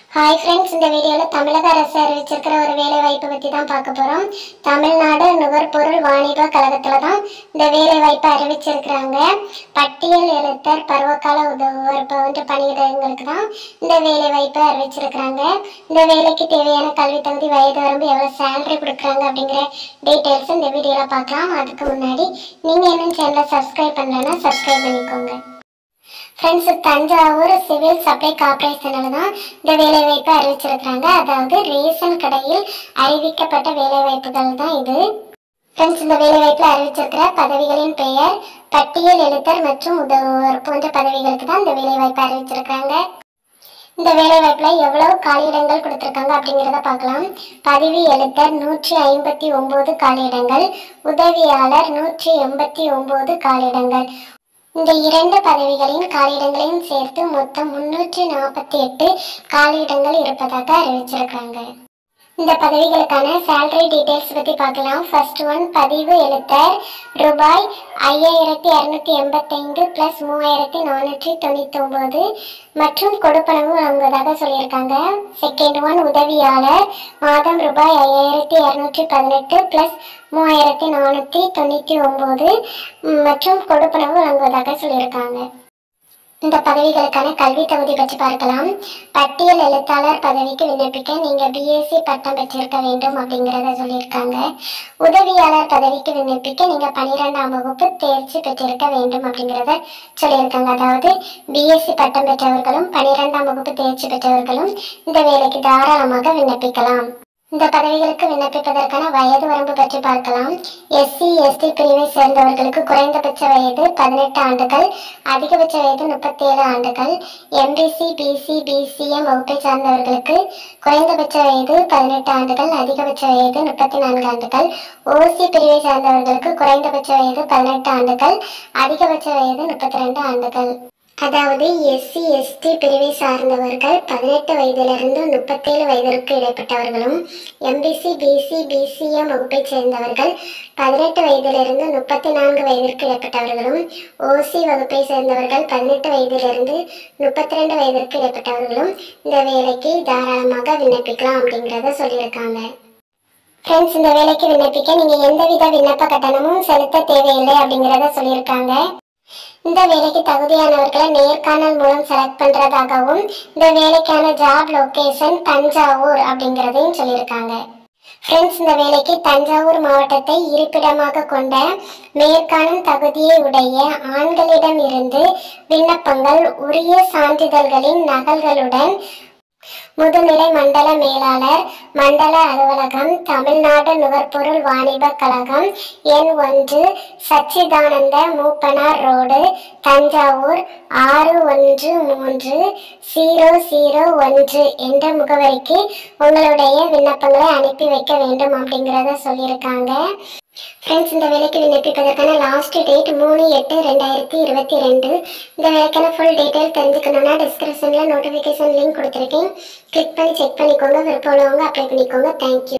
hi friends இந்த வீடியோவில் தமிழக அரசு அறிவிச்சிருக்கிற ஒரு வேலை வாய்ப்பை பற்றி தான் பார்க்க போகிறோம் தமிழ்நாடு நுகர்பொருள் வாணிப கழகத்தில் தான் இந்த வேலை வாய்ப்பை அறிவிச்சிருக்கிறாங்க பட்டியல் எழுத்தர் பருவகால உதவுவர் போன்ற பணியிடங்களுக்கு தான் இந்த வேலை வாய்ப்பை அறிவிச்சிருக்கிறாங்க இந்த வேலைக்கு தேவையான கல்வி தகுதி வயது வரம்பு எவ்வளோ சேலரி கொடுக்குறாங்க அப்படிங்கிற டீட்டெயில்ஸ் இந்த வீடியோவில் பார்க்கலாம் அதுக்கு முன்னாடி நீங்கள் இன்னும் சேனலை சப்ஸ்கிரைப் பண்ணலைன்னா சப்ஸ்கிரைப் பண்ணிக்கோங்க ஃப்ரெண்ட்ஸ் தஞ்சாவூர் சிவில் சப்ளை கார்பரேஷனில் தான் இந்த வேலைவாய்ப்பை அறிவிச்சிருக்கிறாங்க அதாவது ரேஷன் கடையில் அறிவிக்கப்பட்ட வேலைவாய்ப்புகள் தான் இது ஃப்ரெண்ட்ஸ் இந்த வேலைவாய்ப்பில் அறிவிச்சிருக்கிற பதவிகளின் பெயர் பட்டியல் எழுத்தர் மற்றும் உதவுவர் போன்ற பதவிகளுக்கு தான் இந்த வேலைவாய்ப்பை அறிவிச்சிருக்கிறாங்க இந்த வேலைவாய்ப்பில் எவ்வளவு காலியிடங்கள் கொடுத்துருக்காங்க அப்படிங்கிறத பார்க்கலாம் பதிவு எழுத்தர் நூற்றி ஐம்பத்தி ஒம்பது காலியிடங்கள் உதவியாளர் நூற்றி எண்பத்தி ஒம்பது காலியிடங்கள் இந்த இரண்டு பதவிகளின் காலியிடங்களையும் சேர்த்து மொத்தம் முன்னூற்றி நாற்பத்தி எட்டு காலியிடங்கள் இருப்பதாக அறிவிச்சிருக்காங்க இந்த பதவிகளுக்கான சேலரி டீடைல்ஸ் பற்றி பார்க்கலாம் ஃபர்ஸ்ட் ஒன் பதிவு எழுத்தர் ரூபாய் ஐயாயிரத்தி இரநூத்தி எண்பத்தைந்து ப்ளஸ் மூவாயிரத்தி நானூற்றி தொண்ணூற்றி ஒம்பது மற்றும் கொடுப்பனவு வழங்குவதாக சொல்லியிருக்காங்க செகண்ட் ஒன் உதவியாளர் மாதம் ரூபாய் ஐயாயிரத்தி இரநூற்றி பதினெட்டு ப்ளஸ் மூவாயிரத்தி நானூற்றி தொண்ணூற்றி ஒம்பது மற்றும் கொடுப்பனவு வழங்குவதாக சொல்லியிருக்காங்க இந்த பதவிகளுக்கான கல்வி தகுதி பற்றி பார்க்கலாம் பட்டியல் எழுத்தாளர் பதவிக்கு விண்ணப்பிக்க நீங்க பிஎஸ்சி பட்டம் பெற்றிருக்க வேண்டும் அப்படிங்கிறத சொல்லியிருக்காங்க உதவியாளர் பதவிக்கு விண்ணப்பிக்க நீங்க பன்னிரெண்டாம் வகுப்பு தேர்ச்சி பெற்றிருக்க வேண்டும் அப்படிங்கிறத சொல்லியிருக்காங்க அதாவது பிஎஸ்சி பட்டம் பெற்றவர்களும் பன்னிரெண்டாம் வகுப்பு தேர்ச்சி பெற்றவர்களும் இந்த வேலைக்கு தாராளமாக விண்ணப்பிக்கலாம் இந்த பதவிகளுக்கு விண்ணப்பிப்பதற்கான வயது வரம்பு பற்றி பார்க்கலாம் எஸ்சி எஸ்டி பிரிவை சேர்ந்தவர்களுக்கு குறைந்தபட்ச வயது பதினெட்டு ஆண்டுகள் அதிகபட்ச வயது முப்பத்தி ஏழு ஆண்டுகள் எம்பிசி பிசி பிசிஎம் வகுப்பை சார்ந்தவர்களுக்கு குறைந்தபட்ச வயது பதினெட்டு ஆண்டுகள் அதிகபட்ச வயது முப்பத்தி நான்கு ஆண்டுகள் ஓசி பிரிவை சார்ந்தவர்களுக்கு குறைந்தபட்ச வயது பதினெட்டு ஆண்டுகள் அதிகபட்ச வயது முப்பத்தி ரெண்டு ஆண்டுகள் அதாவது எஸ்சி எஸ்டி பிரிவை சார்ந்தவர்கள் பதினெட்டு வயதிலிருந்து முப்பத்தேழு வயதிற்கு இடைப்பட்டவர்களும் எம்பிசி பிசி பிசிஎம் வகுப்பைச் சேர்ந்தவர்கள் பதினெட்டு வயதிலிருந்து முப்பத்தி நான்கு வயதிற்கு இடைப்பட்டவர்களும் ஓசி வகுப்பை சேர்ந்தவர்கள் பதினெட்டு வயதிலிருந்து முப்பத்தி ரெண்டு வயதிற்கு இடைப்பட்டவர்களும் இந்த வேலைக்கு தாராளமாக விண்ணப்பிக்கலாம் அப்படிங்கிறத சொல்லியிருக்காங்க ஃப்ரெண்ட்ஸ் இந்த வேலைக்கு விண்ணப்பிக்க நீங்கள் எந்தவித விண்ணப்ப கட்டணமும் செலுத்த தேவையில்லை அப்படிங்கிறத சொல்லியிருக்காங்க இந்த வேலைக்கு தகுதியானவர்களை நேர்காணல் மூலம் செலக்ட் பண்றதாகவும் இந்த வேலைக்கான ஜாப் லொகேஷன் தஞ்சாவூர் அப்படிங்கிறதையும் சொல்லியிருக்காங்க ஃப்ரெண்ட்ஸ் இந்த வேலைக்கு தஞ்சாவூர் மாவட்டத்தை இருப்பிடமாக கொண்ட மேற்காணும் தகுதியை உடைய ஆண்களிடம் இருந்து விண்ணப்பங்கள் உரிய சான்றிதழ்களின் நகல்களுடன் முதுநிலை மண்டல மேலாளர் மண்டல அலுவலகம் தமிழ்நாடு நுகர்பொருள் வாணிப கழகம் எண் ஒன்று சச்சிதானந்த மூப்பனார் ரோடு தஞ்சாவூர் ஆறு ஒன்று மூன்று ஜீரோ ஜீரோ ஒன்று என்ற முகவரிக்கு உங்களுடைய விண்ணப்பங்களை அனுப்பி வைக்க வேண்டும் அப்படிங்கிறத சொல்லியிருக்காங்க ஃப்ரெண்ட்ஸ் இந்த வேலைக்கு விண்ணப்பிப்பதற்கான லாஸ்ட் டேட் மூணு எட்டு ரெண்டாயிரத்தி இருபத்தி ரெண்டு இந்த வேலைக்கான ஃபுல் டீட்டெயில் தெரிஞ்சுக்கணும்னா டிஸ்கிரிப்ஷனில் நோட்டிஃபிகேஷன் லிங்க் கொடுத்துருக்கேன் கிளிக் பண்ணி செக் பண்ணிக்கோங்க விருப்பம் உள்ளவங்க அப்ளை பண்ணிக்கோங்க தேங்க்யூ